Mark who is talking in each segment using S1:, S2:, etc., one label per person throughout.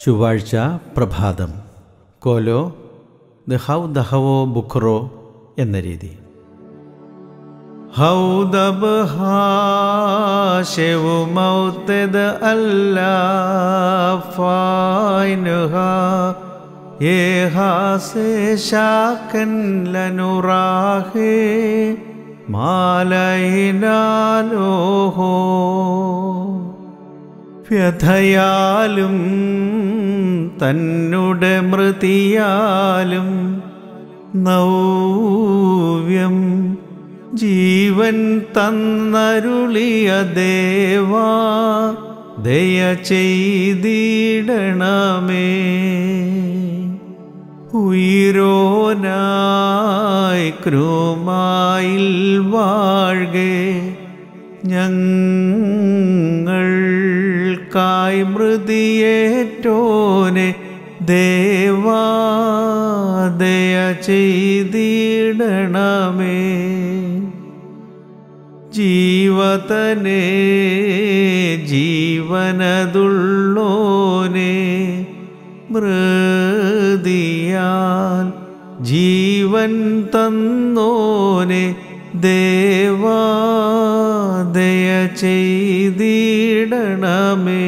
S1: ചൊവ്വാഴ്ച പ്രഭാതം കോലോ ദഹൗ ദഹവോ ബുഖറോ എന്ന രീതി ഹൗദബ് ഹാശെവു മൗത്തത് അല്ല ഫായ്നുഹ ഏഹാസെ ശാക്കൻ ലനുറാഹേ മാലയിനാലോഹോ വ്യഥയാലും തന്നെ മൃതിയാലും നൗവ്യം ജീവൻ തന്നരുളിയ ദേവാ ദയ ചെയ്തിടണമേ ഉയരോനായി ക്രൂമായിൽ വാഴ്കെ ഞങ്ങൾക്കായി മൃതിയേറ്റോനെ ദേവാ ദയ ചെയ്തിടണമേ ജീവതനെ ജീവനതുള്ളോനെ മൃതിയാൽ ജീവൻ തന്നോനെ ദേവാ ദയ ചെയ്തിടണമേ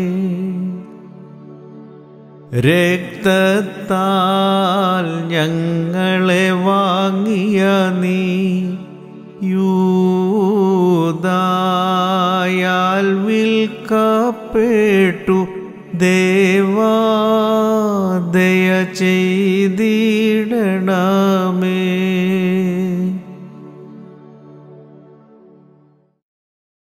S1: രക്തത്താൽ ഞങ്ങളെ വാങ്ങിയ നീ യൂതായാൽ വിൽക്കപ്പെട്ടു ദേവാ ദയ ചെയ്തിടണമേ